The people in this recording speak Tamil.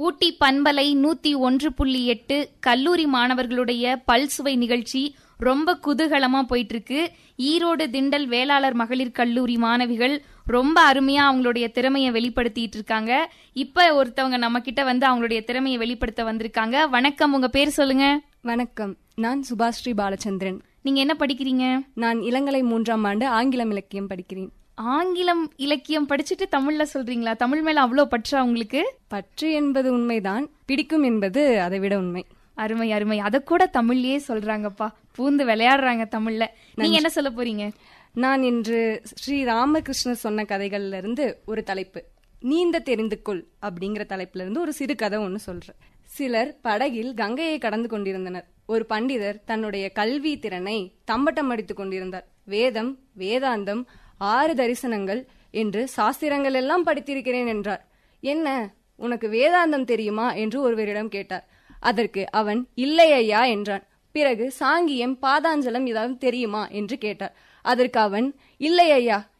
ஊட்டி பண்பலை நூத்தி ஒன்று புள்ளி எட்டு கல்லூரி மாணவர்களுடைய பல்சுவை நிகழ்ச்சி ரொம்ப குதூகலமா போயிட்டு இருக்கு ஈரோடு திண்டல் வேளாளர் மகளிர் கல்லூரி மாணவிகள் ரொம்ப அருமையா அவங்களுடைய திறமையை வெளிப்படுத்திட்டு இருக்காங்க இப்ப ஒருத்தவங்க நம்ம கிட்ட வந்து அவங்களுடைய திறமையை வெளிப்படுத்த வந்திருக்காங்க வணக்கம் உங்க பேர் சொல்லுங்க வணக்கம் நான் சுபாஸ்ரீ பாலச்சந்திரன் நீங்க என்ன படிக்கிறீங்க நான் இளங்கலை மூன்றாம் ஆண்டு ஆங்கிலம் இலக்கியம் படிக்கிறேன் ஆங்கிலம் இலக்கியம் படிச்சுட்டு தமிழ்ல சொல்றீங்களா தமிழ் மேல அவ்வளோ பற்றா உங்களுக்கு பற்று என்பது உண்மைதான் பிடிக்கும் என்பது அதை விட உண்மை அருமை அருமை அத கூட தமிழ்லயே சொல்றாங்கப்பா பூந்து விளையாடுறாங்க தமிழ்ல நீங்க என்ன சொல்ல போறீங்க நான் இன்று ஸ்ரீ ராமகிருஷ்ணர் சொன்ன கதைகள்ல இருந்து ஒரு தலைப்பு நீந்த தெரிந்து கொள் அப்படிங்கிற தலைப்புல இருந்து ஒரு சிறு கதை ஒன்று சொல்றேன் சிலர் படகில் கங்கையை கடந்து கொண்டிருந்தனர் ஒரு பண்டிதர் தன்னுடைய கல்வி திறனை தம்பட்டம் அடித்துக் கொண்டிருந்தார் வேதம் வேதாந்தம் ஆறு தரிசனங்கள் என்று சாஸ்திரங்கள் எல்லாம் படித்திருக்கிறேன் என்றார் என்ன உனக்கு வேதாந்தம் தெரியுமா என்று ஒருவரிடம் கேட்டார் அதற்கு அவன் இல்லை ஐயா என்றான் பிறகு சாங்கியம் பாதாஞ்சலம் ஏதாவது தெரியுமா என்று கேட்டார் அதற்கு அவன் இல்லை ஐயா